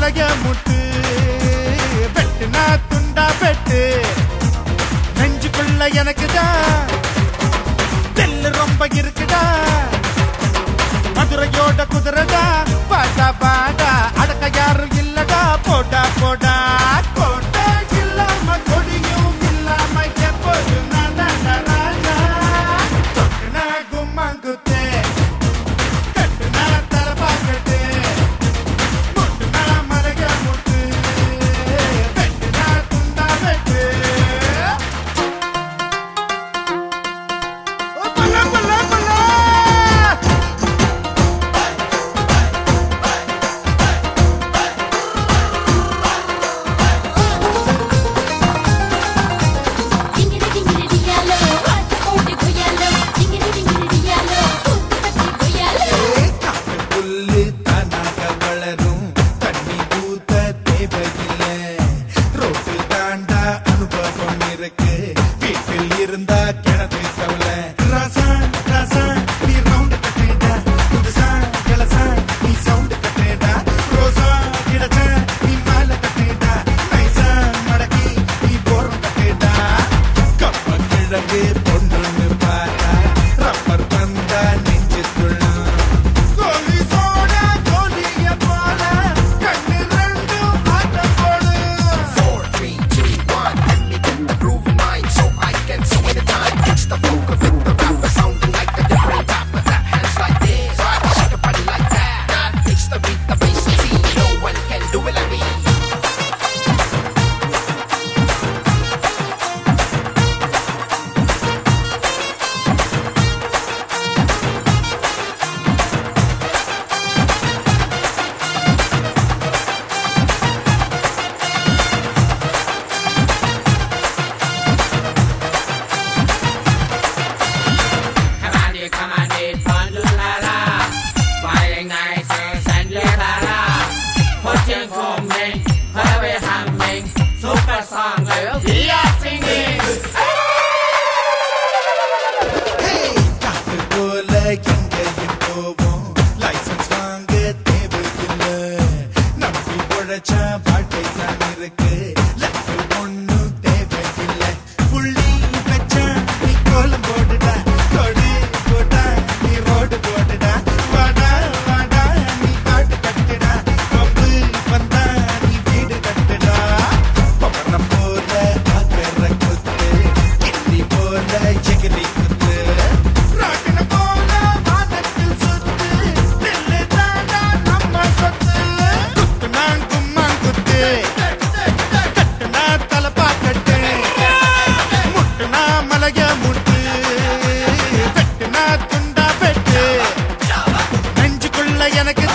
மலைய முட்டு வெட்டுனா துண்டா வெட்டு நெஞ்சுக்குள்ள எனக்குதான் தெல்லு ரொம்ப இருக்குடா மதுரையோட குதிரைடா பாடா பாடா அடக்க யாரும் இல்லடா போடா போடா போட்டா இல்லாம கொடியும் இல்லாம எப்போதும் நான் ராஜா தொட்டுனா கும்மாங்குத்தே கட்டுனா தலபாக்கட்டு முட்டுனா மலைய முட்டு வெட்டுனா துண்டா வெட்டு பல்ல பல்ல பல்ல டிங்கிரி டிங்கிரி டியாலோ பாட்டு போட்டு கொய்யாலோ டிங்கிரி டிங்கிரி டியாலோ கூத்து கட்டி கொய்யாலோ புல்லு தானாக வளரும் தண்ணி ஊத்த தேவையில்லை ரோட்டில் தாண்டா அனுபவம் இருக்கு வீட்டில் இருந்தா கிணத்து கவலை ராசா ராசா நீ ரவுண்ட் கட்டேடா புதுசா கலசா நீ சவுண்ட் கட்டேடா ரோசா கிடச்சா நீ மாலை கட்டேடா நைசா மடக்கி நீ போரம் கட்டேடா கப்ப கிழங்கு பொண்ணுன்னு பார்த்தா ரப்பர் பந்தா நெஞ்சுக்குள்ள கோலி சோடா கோலிய போல கண்ணு ரெண்டும் ஆட்டம் போடு Four, three, two, one. Let me get the groove in mind so I can see the time. It's the focus with the rapper sounding like a different rapper. That hands like this, shake your body like that. That it's the beat, the bass, and see. No one can do it like me. Come on, dear, come on, dear, fun, do la la. Flying nice and you la la. Putting coming, hurry humming. Super song, girl, we are singing. காத்து போல எங்கேயும் போவோம் licence வாங்க தேவையில்லை நம்பி உழைச்சா வாழ்க்கை தான் இருக்கு லக்கு ஒண்ணும் தேவையில்லை புள்ளி வச்சா நீ கோலம் போடுடா கொடி போட்டா நீ ரோடு போடுடா வாடா வாடா நீ காட்டு கட்டுடா கொம்பு வந்தா நீ வீடு கட்டுடா பவனம் போல ஆக்கற குத்து கிள்ளி போல எகிரி குத்து ராட்டின போல வானத்தில் சுத்து நெல்லு தாண்டா நம்ம சொத்து குத்துனா கும்மா குத்து கட்டுனா தலப்பா கட்டு முட்டுனா மலைய முட்டு வெட்டுனா துண்டா வெட்டு நெஞ்சுக்குள்ள எனக்கு